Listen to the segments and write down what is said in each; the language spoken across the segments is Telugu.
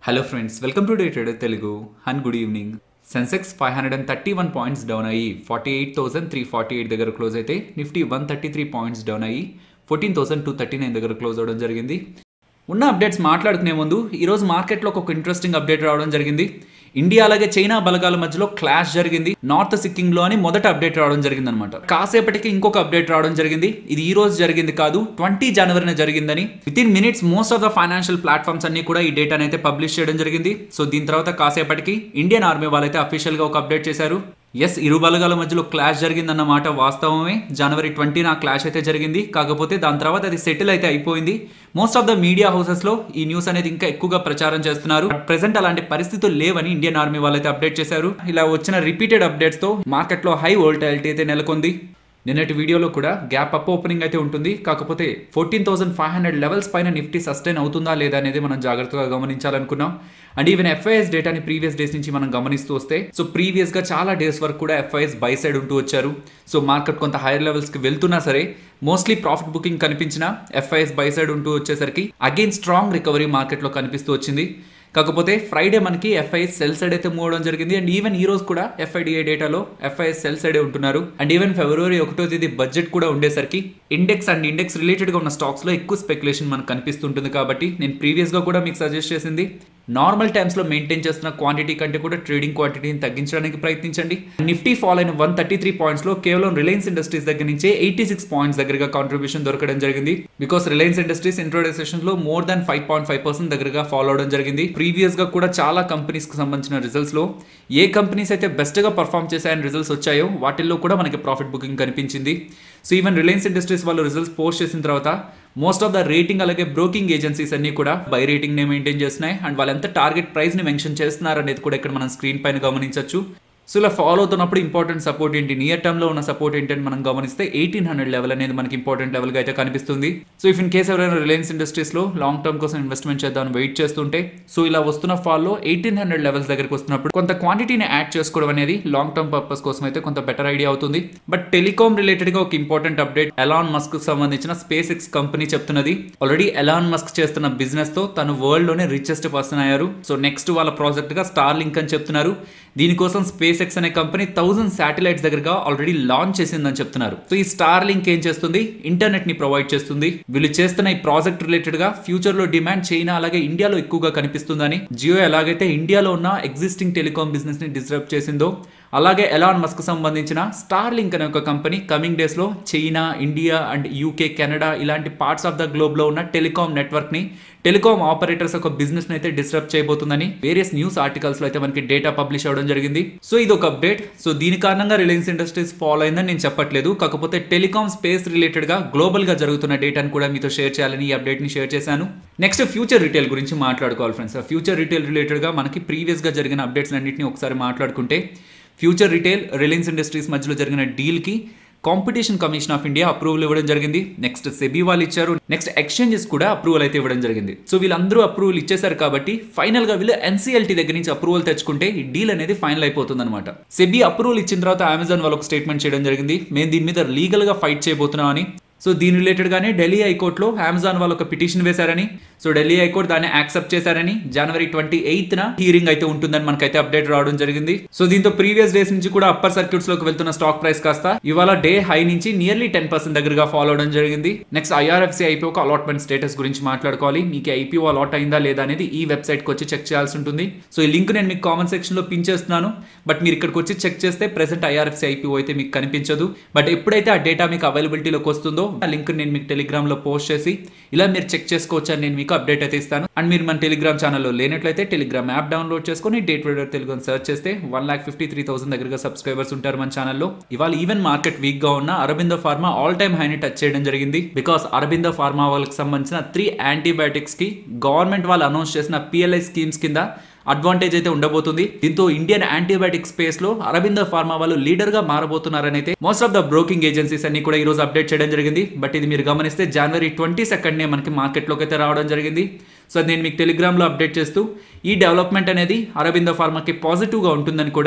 hello friends welcome to day trader Telugu and good evening Sensex five hundred and thirty one points down అయ్యి forty eight thousand three forty eight దగ్గర క్లోజ్ అయితే Nifty one thirty three points down అయ్యి fourteen thousand two thirty nine దగ్గర క్లోజ్ అవ్వడం జరిగింది ఉన్న అప్డేట్స్ మాట్లాడుకునే ముందు ఈరోజు మార్కెట్లో ఒక ఇంట్రెస్టింగ్ అప్డేట్ రావడం జరిగింది ఇండియా అలాగే చైనా బలగాల మధ్యలో క్లాష్ జరిగింది నార్త్ సిక్కిం లో అని మొదట అప్డేట్ రావడం జరిగింది అనమాట కాసేపటికి ఇంకొక అప్డేట్ రావడం జరిగింది ఇది ఈ రోజు జరిగింది కాదు ట్వంటీ జనవరిన జరిగిందని within minutes most of the financial platforms అన్ని కూడా ఈ డేటాను అయితే పబ్లిష్ చేయడం జరిగింది సో దీని తర్వాత కాసేపటికి ఇండియన్ ఆర్మీ వాళ్ళైతే అఫీషియల్ గా ఒక అప్డేట్ చేశారు ఎస్ ఇరు బలగాల మధ్యలో క్లాష్ జరిగిందన్న మాట వాస్తవమే జనవరి ట్వంటీన క్లాష్ అయితే జరిగింది కాకపోతే దాని తర్వాత అది సెటిల్ అయితే అయిపోయింది most of the media houses లో ఈ న్యూస్ అనేది ఇంకా ఎక్కువగా ప్రచారం చేస్తున్నారు ప్రెసెంట్ అలాంటి పరిస్థితులు లేవని ఇండియన్ ఆర్మీ వాళ్ళైతే అప్డేట్ చేశారు ఇలా వచ్చిన రిపీటెడ్ అప్డేట్స్ తో మార్కెట్ లో హై వోల్టాలిటీ అయితే నెలకొంది నిన్నటి వీడియోలో కూడా గ్యాప్ అప్ ఓపెనింగ్ అయితే ఉంటుంది కాకపోతే fourteen thousand five hundred levels పైన నిఫ్టీ సస్టైన్ అవుతుందా లేదా అనేది మనం జాగ్రత్తగా గమనించాలనుకున్నాం అండ్ ఈవెన్ ఎఫ్ఐఎస్ డేటాని ప్రీవియస్ డేస్ నుంచి మనం గమనిస్తూ వస్తే సో ప్రీవియస్ గా చాలా డేస్ వరకు కూడా ఎఫ్ఐఎస్ బై సైడ్ ఉంటూ వచ్చారు సో మార్కెట్ కొంత హైయర్ లెవెల్స్ కి వెళ్తున్నా సరే మోస్ట్లీ ప్రాఫిట్ బుకింగ్ కనిపించిన ఎఫ్ఐఎస్ బై సైడ్ ఉంటూ వచ్చేసరికి అగైన్ స్ట్రాంగ్ రికవరీ మార్కెట్లో కనిపిస్తూ వచ్చింది కాకపోతే ఫ్రైడే మనకి ఎఫ్ఐఎస్ సెల్ సైడ్ అయితే మూవ్ అవడం జరిగింది అండ్ ఈవెన్ ఈ రోజు కూడా ఎఫ్ఐడిఏ డేటాలో ఎఫ్ఐఎస్ సెల్ సైడే ఉంటున్నారు అండ్ ఈవెన్ ఫిబ్రవరి ఒకటో తేదీ బడ్జెట్ కూడా ఉండేసరికి ఇండెక్స్ అండ్ ఇండెక్స్ రిలేటెడ్ గా ఉన్న స్టాక్స్ లో ఎక్కువ స్పెక్యులేషన్ మనకు కనిపిస్తుంటుంది కాబట్టి నేను ప్రీవియస్ గా కూడా మీకు సజెస్ట్ చేసింది నార్మల్ టైమ్స్ లో మెయింటైన్ చేస్తున్న క్వాంటిటీ కంటే కూడా ట్రేడింగ్ క్వాంటిటీని తగ్గించడానికి ప్రయత్నించండి నిఫ్టీ ఫాల్ అయిన వన్ థర్టీ త్రీ పాయింట్స్ లో కేవలం రిలయన్స్ ఇండస్ట్రీస్ దగ్గర నుంచే ఎయిటీ సిక్స్ పాయింట్స్ దగ్గరగా కాంట్రిబ్యూషన్ దొరకడం జరిగింది బికాస్ రిలయన్స్ ఇండస్ట్రీస్ ఇంట్రోడక్షన్ లో more than five point five percent దగ్గరగా ఫాలో అవడం జరిగింది ప్రీవియస్ గా కూడా చాలా కంపెనీస్ కి సంబంధించిన రిజల్ట్స్ లో ఏ కంపెనీస్ అయితే బెస్ట్ గా పర్ఫామ్ చేశాయని రిజల్ట్స్ వచ్చాయో వాటిల్లో కూడా మనకి ప్రాఫిట్ బుకింగ్ కనిపించింది సో ఈవెన్ రిలయన్స్ ఇండస్ట్రీస్ వాళ్ళు రిజల్ట్స్ పోస్ట్ చేసిన తర్వాత మోస్ట్ ఆఫ్ ద రేటింగ్ అలాగే బ్రోకింగ్ ఏజెన్సీస్ అన్ని కూడా బై రేటింగ్ నే మెయింటైన్ చేస్తున్నాయి అండ్ వాళ్ళు ఎంత టార్గెట్ ప్రైస్ ని మెన్షన్ చేస్తున్నారు అనేది కూడా ఇక్కడ మనం స్క్రీన్ పైన గమనించవచ్చు సో ఇలా ఫాలో అవుతున్నప్పుడు ఇంపార్టెంట్ సపోర్ట్ ఏంటి నియర్ టర్మ్ లో ఉన్న సపోర్ట్ ఏంటి అని మనం గమనిస్తే ఎయిటీన్ హండ్రెడ్ లెవెల్ అనేది మనకి ఇంపార్టెంట్ లెవెల్ గా అయితే కనిపిస్తుంది సో ఇఫ్ ఇన్ కేస్ ఎవరైనా రిలయన్స్ ఇండస్ట్రీస్ లో లాంగ్ టర్మ్ కోసం ఇన్వెస్ట్మెంట్ చేద్దామని వెయిట్ చేస్తుంటే సో ఇలా వస్తున్న ఫాల్ లో ఎయిటీన్ హండ్రెడ్ లెవెల్స్ దగ్గరికి వస్తున్నప్పుడు కొంత క్వాంటిటీని యాడ్ చేసుకోవడం అనేది లాంగ్ టర్మ్ పర్పస్ కోసం అయితే కొంత బెటర్ ఐడియా అవుతుంది బట్ టెలికామ్ రిలేటెడ్ గా ఒక ఇంపార్టెంట్ అప్డేట్ ఎలాన్ మస్క్ కు సంబంధించిన స్పేస్ ఎక్స్ కంపెనీ చెప్తున్నది ఆల్రెడీ ఎలాన్ మస్క్ చేస్తున్న బిజినెస్ తో తను వరల్డ్ లోనే రిచెస్ట్ పర్సన్ అయ్యారు సో నెక్స్ట్ వాళ్ళ ప్రాజెక్ట్ గా స్టార్ లింక్ అని చెప్తున్నారు దీనికోసం స్పేస్ ఎక్స్ అనే కంపెనీ థౌసండ్ శాటిలైట్స్ దగ్గరగా ఆల్రెడీ లాంచ్ చేసిందని చెప్తున్నారు సో ఈ స్టార్ లింక్ ఏం చేస్తుంది ఇంటర్నెట్ ని ప్రొవైడ్ చేస్తుంది వీళ్ళు చేస్తున్న ఈ ప్రాజెక్ట్ రిలేటెడ్ గా ఫ్యూచర్ లో డిమాండ్ చైనా అలాగే ఇండియాలో ఎక్కువగా కనిపిస్తుందని జియో ఎలాగైతే ఇండియాలో ఉన్న ఎగ్జిస్టింగ్ టెలికాం బిజినెస్ ని డిస్టర్బ్ చేసిందో అలాగే ఎలాన్ మస్క్ సంబంధించిన స్టార్ లింక్ అనే ఒక కంపెనీ కమింగ్ డేస్ లో China India and UK Canada ఇలాంటి పార్ట్స్ ఆఫ్ ద గ్లోబ్ లో ఉన్న టెలికాం నెట్వర్క్ ని టెలికాం ఆపరేటర్స్ ఒక బిజినెస్ అయితే డిస్టర్బ్ చేయబోతుందని వేరియస్ న్యూస్ ఆర్టికల్స్ లో అయితే మనకి డేటా పబ్లిష్ అవడం జరిగింది సో ఇది ఒక అప్డేట్ సో దీని కారణంగా రిలయన్స్ ఇండస్ట్రీస్ ఫాలో అయిందని నేను చెప్పట్లేదు కాకపోతే టెలికాం స్పేస్ రిలేటెడ్ గా గ్లోబల్ గా జరుగుతున్న డేటాను కూడా మీతో షేర్ చేయాలని ఈ అప్డేట్ ని షేర్ చేశాను నెక్స్ట్ ఫ్యూచర్ రిటైల్ గురించి మాట్లాడుకోవాలి ఫ్రెండ్స్ ఫ్యూచర్ రిటైల్ రిలేటెడ్ గా మనకి ప్రీవియస్ గా జరిగిన అప్డేట్స్ అన్నింటినీ ఒకసారి మాట్లాడుకుంటే ఫ్యూచర్ రిటైల్ రిలయన్స్ ఇండస్ట్రీస్ మధ్యలో జరిగిన డీల్కి Competition Commission of India approval ఇవ్వడం జరిగింది నెక్స్ట్ సెబీ వాళ్ళు ఇచ్చారు నెక్స్ట్ ఎక్స్చేంజెస్ కూడా అప్రూవల్ అయితే ఇవ్వడం జరిగింది సో వీళ్ళందరూ అప్రూవల్ ఇచ్చేసారు కాబట్టి ఫైనల్ గా వీళ్ళు ఎన్సీఎల్టీ దగ్గర నుంచి అప్రూవల్ తెచ్చుకుంటే ఈ డీల్ అనేది ఫైనల్ అయిపోతుంది అనమాట సెబీ అప్రూవల్ ఇచ్చిన తర్వాత అమెజాన్ వాళ్ళు ఒక స్టేట్మెంట్ చేయడం జరిగింది మేము దీని మీద లీగల్ గా ఫైట్ చేయబోతున్నాం అని సో దీని రిలేటెడ్ గానే ఢిల్లీ హైకోర్టులో అమెజాన్ వాళ్ళు ఒక పిటిషన్ వేశారని సో ఢిల్లీ హైకోర్టు దాన్ని యాక్సెప్ట్ చేశారని జనవరి ట్వంటీ ఎయిత్ న హీరింగ్ అయితే ఉంటుందని మనకైతే అప్డేట్ రావడం జరిగింది సో దీంతో ప్రీవియస్ డేస్ నుంచి కూడా అప్పర్ సర్క్యూట్స్ లోకి వెళ్తున్న స్టాక్ ప్రైస్ కాస్త ఇవాళ డే హై నుంచి నియర్లీ టెన్ పర్సెంట్ దగ్గరగా ఫాలో అవడం జరిగింది నెక్స్ట్ ఐఆర్ఎఫ్సి ఐపీఓ ఒక అలాట్మెంట్ స్టేటస్ గురించి మాట్లాడుకోవాలి మీకు ఐపీఓ అలాట్ అయిందా లేదా అనేది ఈ వెబ్సైట్ కి వచ్చి చెక్ చేయాల్సి ఉంటుంది సో ఈ లింక్ నేను మీకు కామెంట్ సెక్షన్ లో పిన్ చేస్తున్నాను బట్ మీరు ఇక్కడికి వచ్చి చెక్ చేస్తే ప్రెసెంట్ ఐఆర్ఎఫ్సి ఐపీఓ అయితే మీకు కనిపించదు బట్ ఎప్పుడైతే ఆ డేటా మీకు అవైలబిలిటీలోకి వస్తుందో ఆ లింక్ నేను మీకు టెలిగ్రామ్ లో పోస్ట్ చేసి ఇలా మీరు చెక్ చేసుకోవచ్చు అని నేను మీకు అప్డేట్ అయితే ఇస్తాను అండ్ మీరు మన టెలిగ్రామ్ ఛానల్లో లేనట్లయితే టెలిగ్రామ్ యాప్ డౌన్లోడ్ చేసుకొని డే ట్రేడర్ తెలుగు అని సెర్చ్ చేస్తే one lakh fifty three thousand దగ్గరగా సబ్స్క్రైబర్స్ ఉంటారు మన ఛానల్లో ఇవాళ ఈవెన్ మార్కెట్ వీక్ గా ఉన్న అరబిందో ఫార్మా ఆల్ టైమ్ హైని టచ్ చేయడం జరిగింది బికాస్ అరబిందో ఫార్మా వాళ్ళకి సంబంధించిన త్రీ యాంటీబయాటిక్స్ కి గవర్నమెంట్ వాళ్ళు అనౌన్స్ చేసిన పిఎల్ఐ స్కీమ్స్ కింద అడ్వాంటేజ్ అయితే ఉండబోతుంది దీంతో ఇండియన్ యాంటీబయాటిక్ స్పేస్ లో అరబిందో ఫార్మా వాళ్ళు లీడర్ గా మారబోతున్నారని అయితే most of the broking agencies అన్ని కూడా ఈ రోజు అప్డేట్ చేయడం జరిగింది బట్ ఇది మీరు గమనిస్తే జనవరి ట్వంటీ సెకండ్ నే మనకి మార్కెట్ లోకి అయితే రావడం జరిగింది సో అది నేను మీకు టెలిగ్రామ్ లో అప్డేట్ చేస్తూ ఈ డెవలప్మెంట్ అనేది అరబిందో ఫార్మాకి పాజిటివ్ గా ఉంటుందని కూడా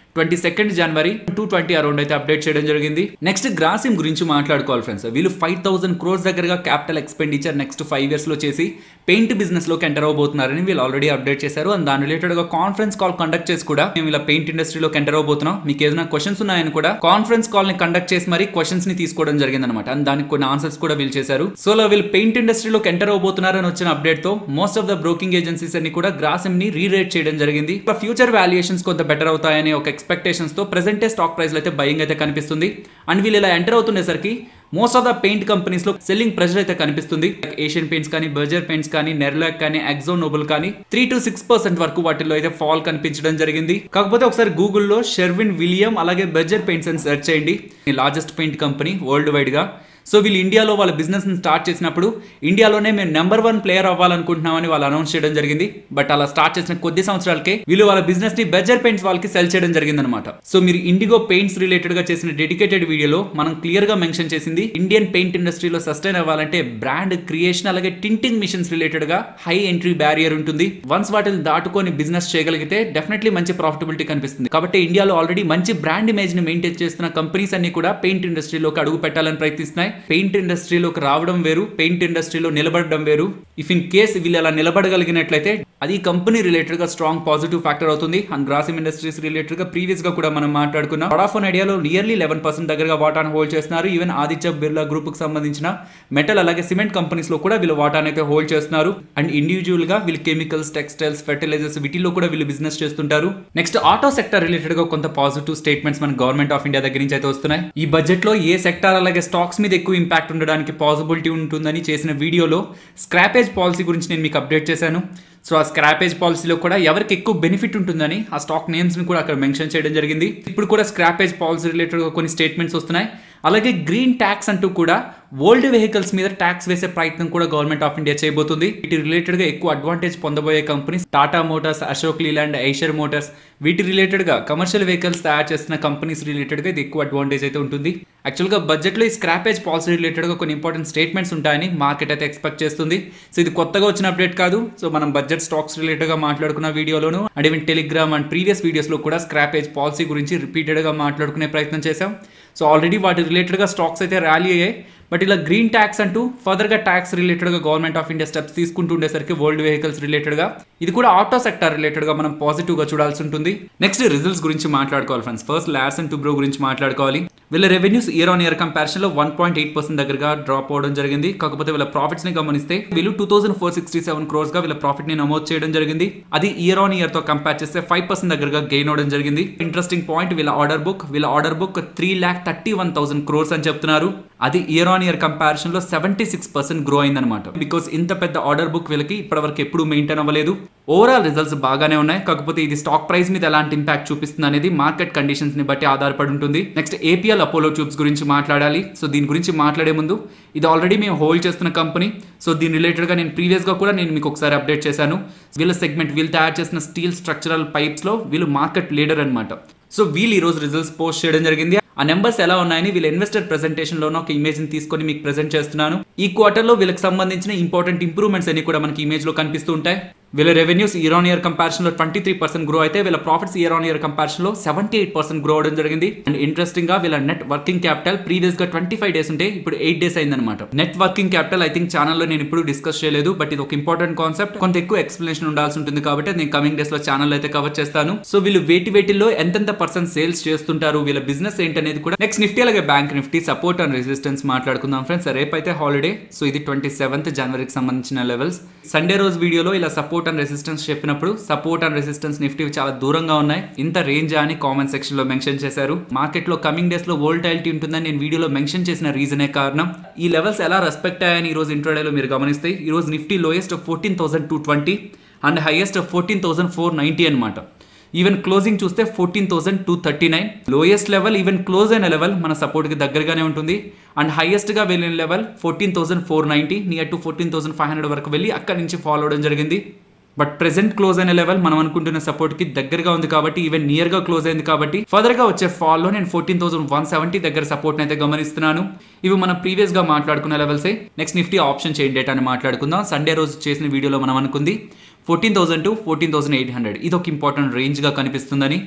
ట్వంటీ సెకండ్ జనవరి టూ ట్వంటీ అరౌండ్ అయితే అప్డేట్ చేయడం జరిగింది నెక్స్ట్ గ్రాసిమ్ గురించి మాట్లాడుకోవాలి ఫ్రెండ్స్ వీళ్ళు ఫైవ్ థౌసండ్ క్రోర్స్ దగ్గరగా capital expenditure next five years లో చేసి పెయింట్ బిజినెస్ లోకి ఎంటర్ అవబోతున్నారని వీళ్ళు ఆల్రెడీ అప్డేట్ చేశారు అండ్ దాని రిలేటెడ్ గా కాన్ఫరెన్స్ కాల్ కండక్ట్ చేసి కూడా మేము ఇలా పెయింట్ ఇండస్ట్రీలోకి ఎంటర్ అవబోతున్నాం మీకు ఏదైనా క్వశ్చన్స్ ఉన్నాయని కూడా కాన్ఫరెన్స్ కాల్ ని కండక్ట్ చేసి మరి క్వశ్చన్స్ ని తీసుకోవడం జరిగింది అనమాట అండ్ దానికి కొన్ని ఆన్సర్స్ కూడా వీళ్ళు చేశారు సో ఇలా వీళ్ళు పెయింట్ ఇండస్ట్రీలోకి ఎంటర్ అవబోతున్నారని వచ్చిన అప్డేట్ తో most of the broking agencies అన్ని కూడా గ్రాసిమ్ ని రీరేట్ చేయడం జరిగింది ఫ్యూచర్ వాల్యుయేషన్స్ కొంత బెటర్ అవుతాయనే ఒక ఎక్స్పెక్టేషన్స్ తో ప్రెసెంటే స్టాక్ ప్రైస్ అయితే బయింగ్ అయితే కనిపిస్తుంది అండ్ వీళ్ళు ఇలా ఎంటర్ అవుతుండేసరికి most of the paint companies లో సెల్లింగ్ ప్రెషర్ అయితే కనిపిస్తుంది ఏషియన్ పెయింట్స్ కానీ బర్జర్ పెయింట్స్ కానీ నెర్లాక్ కానీ ఎగ్జో నోబుల్ కానీ త్రీ టు సిక్స్ పర్సెంట్ వరకు వాటిలో అయితే ఫాల్ కనిపించడం జరిగింది కాకపోతే ఒకసారి గూగుల్లో షెర్విన్ విలియం అలాగే బర్జర్ పెయింట్స్ అని సెర్చ్ చేయండి largest paint company worldwide గా సో వీళ్ళు ఇండియాలో వాళ్ళ బిజినెస్ స్టార్ట్ చేసినప్పుడు ఇండియాలోనే మేము నెంబర్ వన్ ప్లేయర్ అవ్వాలనుకుంటున్నామని వాళ్ళు అనౌన్స్ చేయడం జరిగింది బట్ అలా స్టార్ట్ చేసిన కొద్ది సంవత్సరాలకే వీళ్ళు వాళ్ళ బిజినెస్ ని బెజర్ పెయింట్స్ వాళ్ళకి సెల్ చేయడం జరిగింది అనమాట సో మీరు ఇండిగో పెయింట్స్ రిలేటెడ్ గా చేసిన డెడికేటెడ్ వీడియోలో మనం క్లియర్ గా మెన్షన్ చేసింది ఇండియన్ పెయింట్ ఇండస్ట్రీలో సస్టైన్ అవ్వాలంటే బ్రాండ్ క్రియేషన్ అలాగే టింటింగ్ మిషన్స్ రిలేటెడ్ గా హై ఎంట్రీ బ్యారియర్ ఉంటుంది వన్స్ వాటిని దాటుకొని బిజినెస్ చేయగలిగితే డెఫినెట్లీ మంచి ప్రాఫిటబిలిటీ కనిపిస్తుంది కాబట్టి ఇండియాలో ఆల్రెడీ మంచి బ్రాండ్ ఇమేజ్ ని మెయింటైన్ చేస్తున్న కంపెనీస్ అన్ని కూడా పెయింట్ ఇండస్ట్రీలోకి అడుగు పెట్టాలని ప్రయత్నిస్తున్నాయి పెయింట్ ఇండస్ట్రీలోకి రావడం వేరు పెయింట్ ఇండస్ట్రీలో నిలబడడం వేరు ఇఫ్ ఇన్ కేస్ వీళ్ళు అలా నిలబడగలిగినట్లయితే అది కంపెనీ రిలేటెడ్ గా స్ట్రాంగ్ పాజిటివ్ ఫ్యాక్టర్ అవుతుంది అండ్ గ్రాసిమ్ ఇండస్ట్రీస్ రిలేటెడ్ గా ప్రీవియస్ గా కూడా మనం మాట్లాడుకున్నాం వడాఫోన్ ఐడియాలో నియర్లీ లెవెన్ పర్సెంట్ దగ్గరగా వాటాను హోల్డ్ చేస్తున్నారు ఈవెన్ ఆదిత్య బిర్లా గ్రూప్ కి సంబంధించిన మెటల్ అలాగే సిమెంట్ కంపెనీస్ లో కూడా వీళ్ళు వాటాను అయితే హోల్డ్ చేస్తున్నారు అండ్ ఇండివిజువల్ గా వీళ్ళు కెమికల్స్ టెక్స్టైల్స్ ఫెర్టిలైజర్స్ వీటిలో కూడా వీళ్ళు బిజినెస్ చేస్తుంటారు నెక్స్ట్ ఆటో సెక్టర్ రిలేటెడ్ గా కొంత పాజిటివ్ స్టేట్మెంట్స్ మన గవర్నమెంట్ ఆఫ్ ఇండియా దగ్గర నుంచి అయితే వస్తున్నాయి ఈ బడ్జెట్ లో ఏ సెక్టర్ అలాగే స్టాక్స్ మీద ఎక్కువ ఇంపాక్ట్ ఉండడానికి పాసిబిలిటీ ఉంటుందని చేసిన వీడియోలో స్క్రాపేజ్ పాలసీ గురించి నేను మీకు అప్డేట్ చేశాను సో ఆ స్క్రాపేజ్ పాలసీలో కూడా ఎవరికి ఎక్కువ బెనిఫిట్ ఉంటుందని ఆ స్టాక్ నేమ్స్ ని కూడా అక్కడ మెన్షన్ చేయడం జరిగింది ఇప్పుడు కూడా స్క్రాపేజ్ పాలసీ రిలేటెడ్ కొన్ని స్టేట్మెంట్స్ వస్తున్నాయి అలాగే గ్రీన్ ట్యాక్స్ అంటూ కూడా ఓల్డ్ వెహికల్స్ మీద ట్యాక్స్ వేసే ప్రయత్నం కూడా గవర్నమెంట్ ఆఫ్ ఇండియా చేయబోతుంది వీటి రిలేటెడ్ గా ఎక్కువ అడ్వాంటేజ్ పొందబోయే companies Tata Motors Ashok Leyland Eicher Motors వీటి రిలేటెడ్ గా కమర్షియల్ వెహికల్స్ తయారు చేస్తున్న కంపెనీస్ రిలేటెడ్ గా ఇది ఎక్కువ అడ్వాంటేజ్ అయితే ఉంటుంది యాక్చువల్ గా బడ్జెట్ లో ఈ స్క్రాపేజ్ పాలసీ రిలేటెడ్ గా కొన్ని ఇంపార్టెంట్ స్టేట్మెంట్స్ ఉంటాయని మార్కెట్ అయితే ఎక్స్పెక్ట్ చేస్తుంది సో ఇది కొత్తగా వచ్చిన అప్డేట్ కాదు సో మనం బడ్జెట్ స్టాక్స్ రిలేటెడ్ గా మాట్లాడుకున్న వీడియోలోను and even Telegram and previous videos లో కూడా స్క్రాపేజ్ పాలసీ గురించి రిపీటెడ్ గా మాట్లాడుకునే ప్రయత్నం చేశాం సో ఆల్రెడీ వాటి రిలేటెడ్గా స్టాక్స్ అయితే ర్యాలీ అయ్యాయి బట్ ఇలా గ్రీన్ ట్యాక్స్ అంటూ ఫర్దర్గా ట్యాక్స్ రిలేటెడ్గా గవర్నమెంట్ ఆఫ్ ఇండియా స్టెప్స్ తీసుకుంటూ ఉండేసరికి వరల్డ్ వెహికల్స్ రిలేటెడ్గా ఇది కూడా ఆటో సెక్టర్ రిలేటెడ్గా మనం పాజిటివ్గా చూడాల్సి ఉంటుంది నెక్స్ట్ రిజల్ట్స్ గురించి మాట్లాడుకోవాలి friends first Larsen and Toubro గురించి మాట్లాడుకోవాలి వీళ్ళ revenues year on year comparison లో వన్ పాయింట్ ఎయిట్ పర్సెంట్ దగ్గరగా డ్రాప్ అవడం జరిగింది కాకపోతే వీళ్ళ ప్రాఫిట్స్ ని గమనిస్తే వీళ్ళు two thousand four sixty seven crores గా వీళ్ళ ప్రాఫిట్ ని నమోదు చేయడం జరిగింది అది ఇయర్ ఆన్ ఇయర్ తో కంపేర్ చేస్తే ఫైవ్ పర్సెంట్ దగ్గరగా గెయిన్ అవడం జరిగింది ఇంట్రెస్టింగ్ పాయింట్ వీళ్ళ ఆర్డర్ బుక్ వీళ్ళ order book three lakh thirty one thousand crores అని చెప్తున్నారు అది ఇయర్ ఆన్ ఇయర్ కంపారిజన్ లో సెవెంటీ సిక్స్ పర్సెంట్ గ్రో అయిందనమాట బికాస్ ఇంత పెద్ద ఆర్డర్ బుక్ వీళ్ళకి ఇప్పటివరకు ఎప్పుడు మెయింటైన్ అవ్వలేదు ఓవరాల్ రిజల్ట్స్ బాగానే ఉన్నాయి కాకపోతే ఇది స్టాక్ ప్రైస్ మీద ఎలాంటి ఇంపాక్ట్ చూపిస్తుంది అనేది మార్కెట్ కండిషన్స్ ని బట్టి ఆధారపడి ఉంటుంది నెక్స్ట్ ఏపీఎల్ అపోలో ట్యూబ్స్ గురించి మాట్లాడాలి సో దీని గురించి మాట్లాడే ముందు ఇది ఆల్రెడీ మేము హోల్డ్ చేస్తున్న కంపెనీ సో దీని రిలేటెడ్గా నేను ప్రీవియస్గా కూడా నేను మీకు ఒకసారి అప్డేట్ చేశాను వీళ్ళ సెగ్మెంట్ వీళ్ళు తయారు చేసిన స్టీల్ స్ట్రక్చరల్ పైప్స్లో వీళ్ళు మార్కెట్ లీడర్ అనమాట సో వీళ్ళు ఈ రోజు రిజల్ట్స్ పోస్ట్ చేయడం జరిగింది ఆ నెంబర్స్ ఎలా ఉన్నాయని వీళ్ళ ఇన్వెస్టర్ ప్రెసెంటేషన్ లోన ఒక ఇమేజ్ ని తీసుకొని మీకు ప్రెసెంట్ చేస్తున్నాను ఈ క్వార్టర్ లో వీళ్ళకి సంబంధించిన ఇంపార్టెంట్ ఇంప్రూవ్మెంట్స్ అన్ని కూడా మనకి ఇమేజ్ లో కనిపిస్తూ ఉంటాయి వీళ్ళ revenues year on year comparison లో ట్వంటీ త్రీ పర్సెంట్ గ్రో అయితే వీళ్ళ profits year on year comparison లో సెవెంటీ ఎయిట్ పర్సెంట్ గ్రో అవడం జరిగింది అండ్ ఇంట్రెస్టింగ్ గా వీళ్ళ నెట్ వర్కింగ్ క్యాపిటల్ ప్రీవియస్ గా ట్వంటీ ఫైవ్ డేస్ ఉంటే ఇప్పుడు ఎయిట్ డేస్ అయిందనమాట net working capital I think ఛానల్లో నేను ఇప్పుడు డిస్కస్ చేయలేదు బట్ ఇది ఒక ఇంపార్టెంట్ కాన్సెప్ట్ కొంత ఎక్కువ ఎక్స్ప్లెనేషన్ ఉండాల్సి ఉంటుంది కాబట్టి నేను కమింగ్ డేస్ లో ఛానల్ అయితే కవర్ చేస్తాను సో వీళ్ళు వేటి వేటిల్లో ఎంతెంత పర్సెంట్ సేల్స్ చేస్తుంటారు వీళ్ళ బిజినెస్ ఏంటనేది కూడా నెక్స్ట్ నిఫ్టీ అలాగే bank Nifty support and resistance మాట్లాడుకుందాం ఫ్రెండ్స్ రేపైతే హాలిడే సో ఇది ట్వంటీ సెవెంత్ జనవరికి సంబంధించిన లెవెల్స్ సండే రోజు వీడియోలో ఇలా సపోర్ట్ అండ్ రెసిస్టెన్స్ చెప్పినప్పుడు సపోర్ట్ అండ్ రెసిస్టెన్స్ నిఫ్టీ చాలా దూరంగా ఉన్నాయి ఇంత రేంజ్ అని కామెంట్ సెక్షన్ లో మెన్షన్ చేశారు మార్కెట్ లో కమింగ్ డేస్ లో వోల్టైలిటీ ఉంటుందని నేను వీడియోలో మెన్షన్ చేసిన రీజనే కారణం ఈ లెవెల్స్ ఎలా రెస్పెక్ట్ అయ్యాయని ఈ రోజు ఇంట్రోడేలో మీరు గమనిస్తే ఈ రోజు Nifty lowest fourteen thousand two twenty and highest fourteen thousand four ninety అనమాట ఈవెన్ క్లోజింగ్ చూస్తే fourteen thousand two thirty nine lowest level even close అయిన లెవెల్ మన సపోర్ట్కి దగ్గరగానే ఉంటుంది అండ్ హైయెస్ట్గా వెళ్ళిన level fourteen thousand four ninety near to fourteen thousand five hundred వరకు వెళ్ళి అక్కడి నుంచి ఫాలో అవడం జరిగింది బట్ ప్రెసెంట్ క్లోజ్ అయిన లెవెల్ మనం అనుకుంటున్న సపోర్ట్ కి దగ్గరగా ఉంది కాబట్టి ఈవెన్ నియర్ గా క్లోజ్ అయింది కాబట్టి ఫర్దర్ గా వచ్చే ఫాల్ లో నేను ఫోర్టీన్ థౌసండ్ వన్ సెవెంటీ దగ్గర సపోర్ట్ అయితే గమనిస్తున్నాను ఇవి మనం ప్రీవియస్ గా మాట్లాడుకున్న లెవెల్సే next Nifty option change date అని మాట్లాడుకుందాం సండే రోజు చేసిన వీడియోలో మనం అనుకుంది fourteen thousand to fourteen thousand eight hundred ఇది ఒక ఇంపార్టెంట్ రేంజ్ గా కనిపిస్తుందని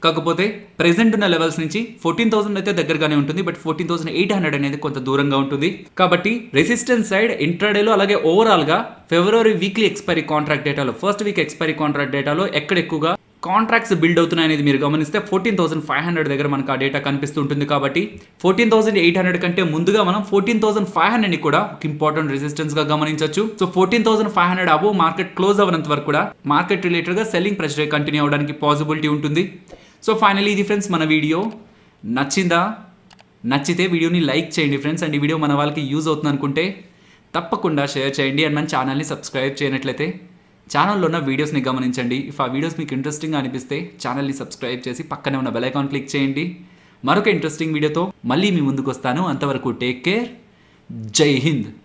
కాకపోతే ప్రెసెంట్ ఉన్న లెవెల్స్ నుంచి ఫోర్టీన్ థౌసండ్ అయితే దగ్గరగానే ఉంటుంది but fourteen thousand eight hundred అనేది కొంత దూరంగా ఉంటుంది కాబట్టి రెసిస్టెన్స్ సైడ్ ఇంట్రాడేలో అలాగే ఓవరాల్ గా ఫిబ్రవరి వీక్లీ ఎక్స్పైరీ కాంట్రాక్ట్ డేటాలో ఫస్ట్ వీక్ ఎక్స్పైరీ కాంట్రాక్ట్ డేటాలో ఎక్కడ ఎక్కువగా కాంట్రాక్ట్స్ బిల్డ్ అవుతున్నాయి అనేది మీరు గమనిస్తే ఫోర్టీన్ థౌసండ్ ఫైవ్ హండ్రెడ్ దగ్గర మనకు ఆ డేటా కనిపిస్తుంటుంది కాబట్టి ఫోర్టీన్ థౌసండ్ ఎయిట్ హండ్రెడ్ కంటే ముందుగా మనం ఫోర్టీన్ థౌసండ్ ఫైవ్ హండ్రెడ్ ని కూడా ఒక ఇంపార్టెంట్ రెసిస్టెన్స్ గా గమనించవచ్చు so fourteen thousand five hundred above market close అవ్వనంత వరకు కూడా మార్కెట్ రిలేటెడ్ గా సెల్లింగ్ ప్రెషర్ కంటిన్యూ అవడానికి పాసిబిలిటీ ఉంటుంది సో ఫైనలీ ఇది ఫ్రెండ్స్ మన వీడియో నచ్చిందా నచ్చితే వీడియోని లైక్ చేయండి ఫ్రెండ్స్ అండ్ ఈ వీడియో మన వాళ్ళకి యూజ్ అవుతుంది అనుకుంటే తప్పకుండా షేర్ చేయండి అండ్ మన ఛానల్ని సబ్స్క్రైబ్ చేయనట్లయితే ఛానల్లో ఉన్న వీడియోస్ని గమనించండి ఇఫ్ ఆ వీడియోస్ మీకు ఇంట్రెస్టింగ్గా అనిపిస్తే ఛానల్ని సబ్స్క్రైబ్ చేసి పక్కనే ఉన్న బెల్ ఐకాన్ క్లిక్ చేయండి మరొక ఇంట్రెస్టింగ్ వీడియోతో మళ్ళీ మీ ముందుకు వస్తాను అంతవరకు టేక్ కేర్ జై హింద్